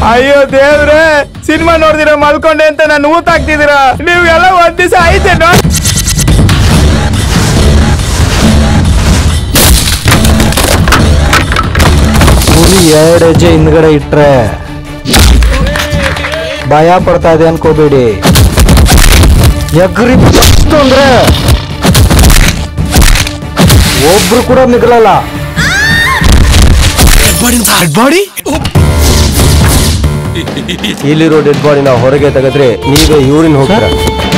ಅಯ್ಯೋ ದೇವ್ರೆ ಸಿನಿಮಾ ನೋಡ್ದಿರ ಮಲ್ಕೊಂಡೆ ಅಂತ ನಾನು ಊತ ಹಾಕ್ತಿದ್ದೀರಾ ನೀವೆಲ್ಲ ಒಂದ್ ದಿವಸ ಐತೇನೋ ಹುಲಿ ಎರಡು ಹೆಜ್ಜೆ ಹಿಂದ್ಗಡೆ ಇಟ್ರೆ ಭಯ ಪಡ್ತಾ ಇದೆ ಅನ್ಕೋಬೇಡಿ ಎಗ್ರಿ ಫಸ್ಟ್ ಅಂದ್ರೆ ಒಬ್ರು ಕೂಡ ಮಿಗಲಲ್ಲ ಬಾಡಿ ಇಲ್ಲಿರೋ ಡೆಡ್ ಬಾಡಿನ ಹೊರಗೆ ತೆಗೆದ್ರೆ ನೀವೇ ಯೂರಿನ್ ಹೋಗ್ತೀರ